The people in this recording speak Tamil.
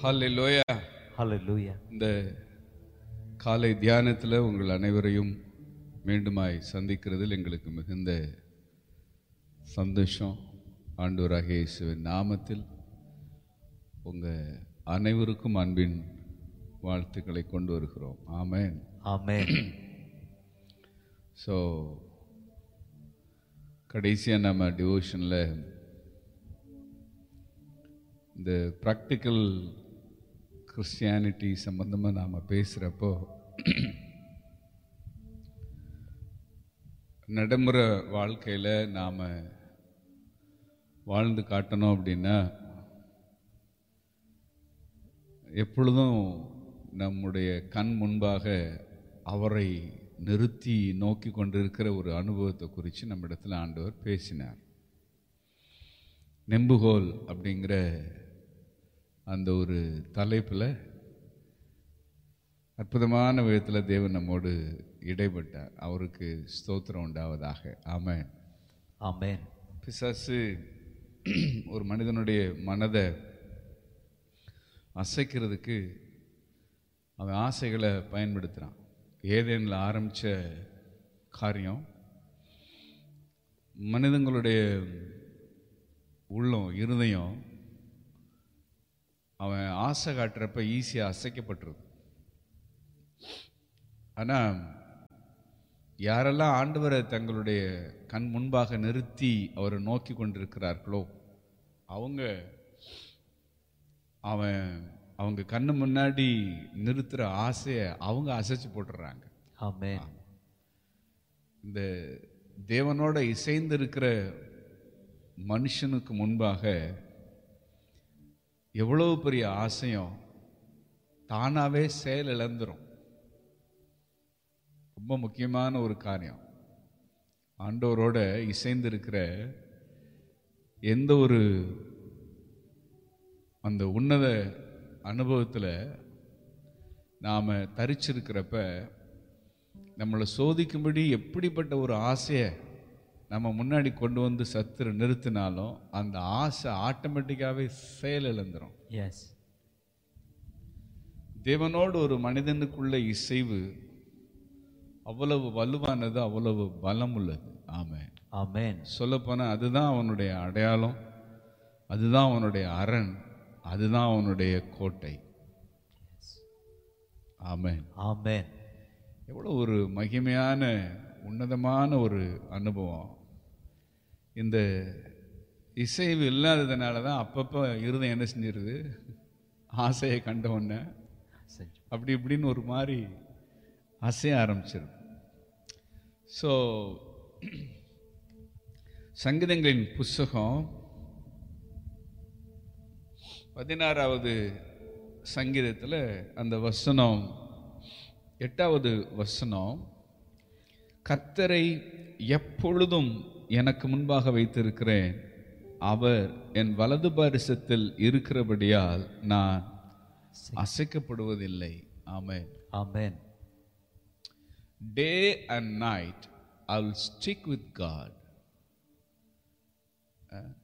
ஹalleluya Hallelujah. இந்த காலை தியானத்தில் உங்கள் அனைவரையும் மீண்டுமாய் சந்திக்கிறதில் எங்களுக்கு மிகுந்த சந்தோஷம் ஆண்டவராகிய இயேசுவின் நாமத்தில் உங்கள் அனைவருக்கும் அன்பின் வாழ்த்துக்களை கொண்டு வருகிறோம் ஆமென் Amen. ஸோ கடைசியாக நம்ம டிவோஷனில் இந்த ப்ராக்டிக்கல் கிறிஸ்டியானிட்டி சம்பந்தமாக நாம் பேசுகிறப்போ நடைமுறை வாழ்க்கையில் நாம் வாழ்ந்து காட்டணும் அப்படின்னா எப்பொழுதும் நம்முடைய கண் முன்பாக அவரை நிறுத்தி நோக்கி கொண்டிருக்கிற ஒரு அனுபவத்தை குறித்து நம்மிடத்தில் ஆண்டவர் பேசினார் நெம்புகோல் அப்படிங்கிற அந்த ஒரு தலைப்பில் அற்புதமான விதத்தில் தேவன் நம்மோடு இடைப்பட்டார் அவருக்கு ஸ்தோத்திரம் உண்டாவதாக ஆமென் Amen. பிசாசு ஒரு மனிதனுடைய மனதை அசைக்கிறதுக்கு அவன் ஆசைகளை பயன்படுத்துகிறான் ஏதேனில் ஆரம்பித்த காரியம் மனிதங்களுடைய உள்ளம் இருதயம் அவன் ஆசை காட்டுறப்ப ஈஸியாக அசைக்கப்பட்டுருது ஆனால் யாரெல்லாம் ஆண்டவரை தங்களுடைய கண் முன்பாக நிறுத்தி அவரை நோக்கி கொண்டிருக்கிறார்களோ அவங்க அவன் அவங்க கண்ணு முன்னாடி நிறுத்துற ஆசையை அவங்க அசைச்சு போட்டுடுறாங்க Amen. இந்த தேவனோட இசைந்து இருக்கிற மனுஷனுக்கு முன்பாக எவ்வளவு பெரிய ஆசையும் தானாவே செயல் இழந்துரும் ரொம்ப முக்கியமான ஒரு காரியம் ஆண்டவரோட இசைந்து இருக்கிற எந்த ஒரு அந்த உன்னத அனுபவத்தில் நாம் தரிச்சிருக்கிறப்ப நம்மளை சோதிக்கும்படி எப்படிப்பட்ட ஒரு ஆசையை நம்ம முன்னாடி கொண்டு வந்து சத்துரு நிறுத்தினாலும் அந்த ஆசை ஆட்டோமேட்டிக்காகவே செயல் இழந்துரும் Yes. தேவனோடு ஒரு மனிதனுக்குள்ள இசைவு அவ்வளவு வலுவானது அவ்வளவு பலம் உள்ளது ஆமென் Amen. சொல்லப்போனால் அதுதான் அவனுடைய அடையாளம் அதுதான் அவனுடைய அரண் அதுதான் அவனுடைய கோட்டை ஆமென் Amen. எவ்வளோ ஒரு மகிமையான உன்னதமான ஒரு அனுபவம் இந்த இசைவு இல்லாததுனால தான் அப்பப்போ இருதயம் என்ன செஞ்சிருது ஆசையை கண்ட உடனே செஞ்சு. அப்படி இப்படின்னு ஒரு மாதிரி அசைய ஆரம்பிச்சிருது ஸோ சங்கீதங்களின் புஸ்தகம் பதினாறாவது சங்கீதத்தில் அந்த வசனம் எட்டாவது வசனம் கர்த்தரை எப்பொழுதும் எனக்கு முன்பாக வைத்திருக்கிறேன் அவர் என் வலது பாரிசத்தில் இருக்கிறபடியால் நான் அசைக்கப்படுவதில்லை ஆமென் Amen. day and night I will stick with God. Ah,